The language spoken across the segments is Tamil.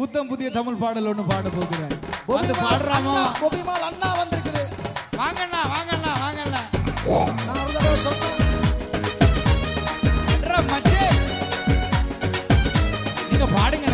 புத்தம் புதிய தமிழ் பாடல் ஒண்ணு பாட போகிறேன் வந்து பாடுறாமோ பொபிமால் அண்ணா வந்திருக்குது வாங்கண்ணா வாங்கண்ணா வாங்கண்ணா நான் ஒரு தடவை சொன்னேன் அட்ரா மச்சே நீங்க பாடுங்கண்ணே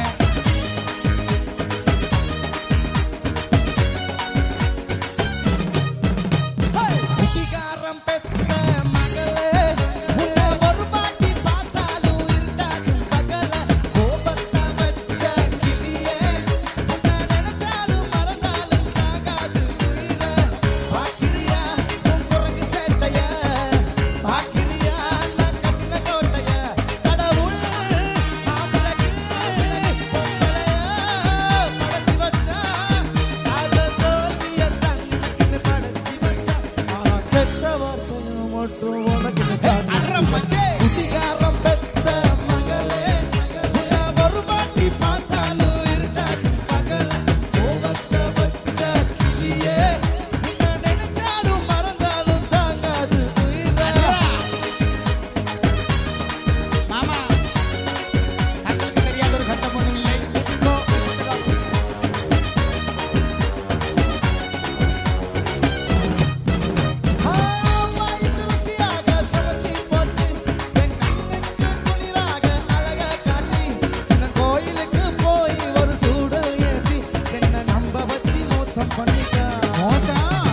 குட்டிக்காரன் பெத்த மகளே உன்னை ஒரு பாட்டி பார்த்தாலும் இருட்டாகும் பகல கோபத்தை வச்ச கிளியே உன்னை நினைச்சாலும் மறந்தாலும் தாகாது உயிரை பாக்கிறியா உன் குரங்கு சேட்டைய பாக்கிறியா நான் கட்டின கோட்டைய கடவுள் மாப்பிளைக்கு பொம்பளைய படத்தி வச்சா காதல் தோல்விய தங்கன்னு படத்தி வச்சா ஆனா கெட்ட வார்த்தையும் மட்டும் உனக்கு நிக்காது. அட்ரா மச்சே குட்டிக்காரன் பெத்த மகளே உன்னை ஒரு பாட்டி பார்த்தாலும் இருட்டாகும் பகல கோபத்தை வச்ச கிளியே உன்னை நினைச்சாலும் மறந்தாலும் தாங்காது உயிரை மாமா தங்களுக்கு தெரியாத ஒரு சட்டம் ஒண்ணும் இல்லை மோசம்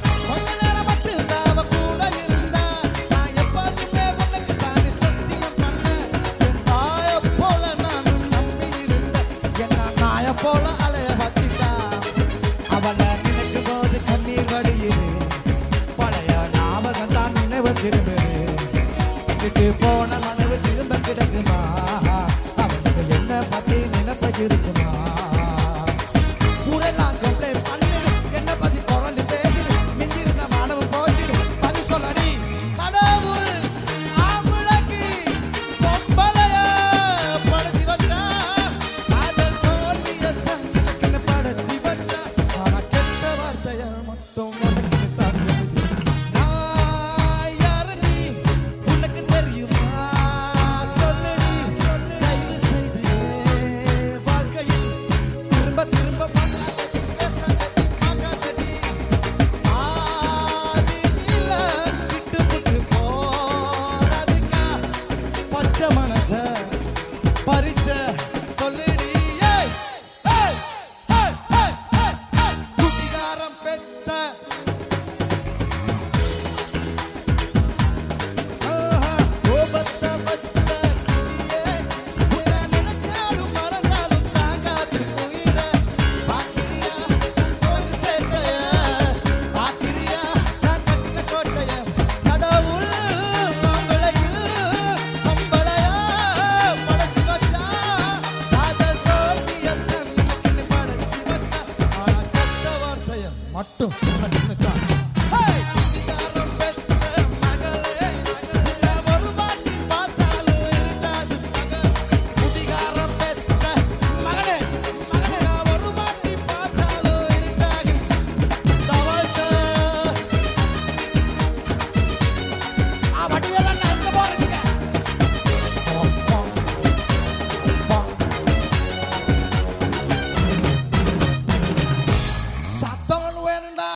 போல அலைய வச்சிட்டா அவளை நினைக்கும் போது கண்ணீர் வடியுது பழைய ஞாபகம் தான் நினைவு திரும்புது விட்டு போன